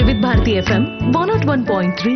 వివిధ Bharati FM one not one point three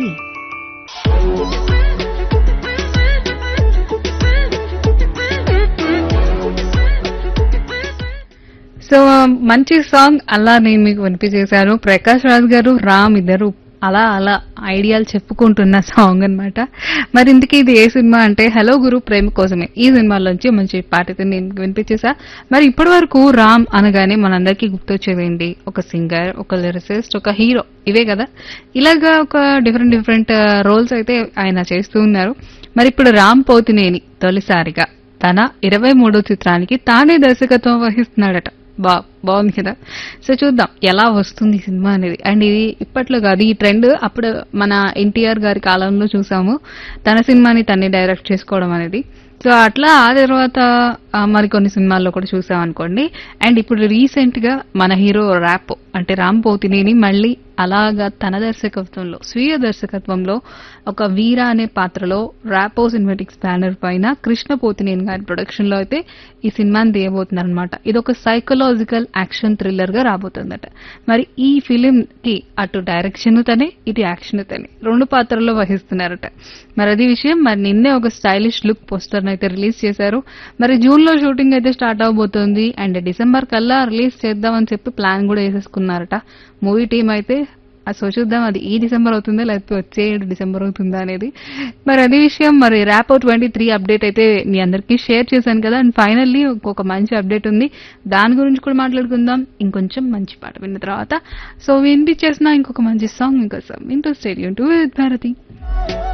so మంచి song అలా నేను మీకు వినిపించేశాను ప్రకాష్ రాజ్ గారు రామ్ ఇద్దరు అలా అలా ఐడియాలు చెప్పుకుంటున్న సాంగ్ అన్నమాట మరి ఇంతకీ ఇది ఏ సినిమా అంటే హలో గురు ప్రేమ కోసమే ఈ సినిమాలోంచి మంచి పాట అయితే నేను మీకు వినిపించేసా మరి ఇప్పటి వరకు రామ్ అనగానే మనందరికీ గుర్తొచ్చేదేంటి ఒక సింగర్ ఒక లిరిసిస్ట్ ఒక హీరో ఇవే కదా ఇలాగా ఒక డిఫరెంట్ డిఫరెంట్ రోల్స్ అయితే ఆయన చేస్తూ ఉన్నారు మరి ఇప్పుడు రామ్ పోతినేని తొలిసారిగా తన ఇరవై మూడో చిత్రానికి తానే దర్శకత్వం వహిస్తున్నాడట బా బాగుంది కదా సో చూద్దాం ఎలా వస్తుంది ఈ సినిమా అనేది అండ్ ఇది ఇప్పట్లో కాదు ఈ ట్రెండ్ అప్పుడు మన ఎన్టీఆర్ గారి కాలంలో చూసాము తన సినిమాని తనే డైరెక్ట్ చేసుకోవడం అనేది సో అట్లా ఆ తర్వాత ఆ, మరికొన్ని సినిమాల్లో కూడా చూసాం అనుకోండి అండ్ ఇప్పుడు రీసెంట్ గా మన హీరో ర్యాప్ అంటే రామ్ పోతినేని మళ్ళీ అలాగా తన దర్శకత్వంలో స్వీయ దర్శకత్వంలో ఒక వీర అనే పాత్రలో ర్యాపో సినిమాటిక్స్ బ్యానర్ పైన కృష్ణ పోతినేని గారి ప్రొడక్షన్ లో అయితే ఈ సినిమాని తీయబోతున్నారు అనమాట ఇది ఒక సైకలాజికల్ యాక్షన్ థ్రిల్లర్ గా రాబోతుందట మరి ఈ ఫిలిం కి అటు డైరెక్షన్ తనే ఇటు యాక్షన్ తనే రెండు పాత్రల్లో వహిస్తున్నారట మరి అది విషయం మరి నిన్నే ఒక స్టైలిష్ లుక్ పోస్టర్ అయితే రిలీజ్ చేశారు మరి జూన్ లో షూటింగ్ అయితే స్టార్ట్ అవబోతోంది అండ్ డిసెంబర్ కల్లా రిలీజ్ చేద్దామని చెప్పి ప్లాన్ కూడా వేసేసుకున్నారట మూవీ టీం అయితే ఆ సో చూద్దాం అది ఈ డిసెంబర్ అవుతుందా లేకపోతే వచ్చే ఏడు డిసెంబర్ అవుతుందా అనేది మరి అదే విషయం మరి ర్యాపో ట్వంటీ త్రీ అప్డేట్ అయితే మీ అందరికీ షేర్ చేశాను కదా అండ్ ఫైనల్లీ ఒక మంచి అప్డేట్ ఉంది దాని గురించి కూడా మాట్లాడుకుందాం ఇంకొంచెం మంచి పాట విన్న తర్వాత సో వినిపించేసిన ఇంకొక మంచి సాంగ్ ఇంకోసం ఇంటూ స్టేడియం టు భారతి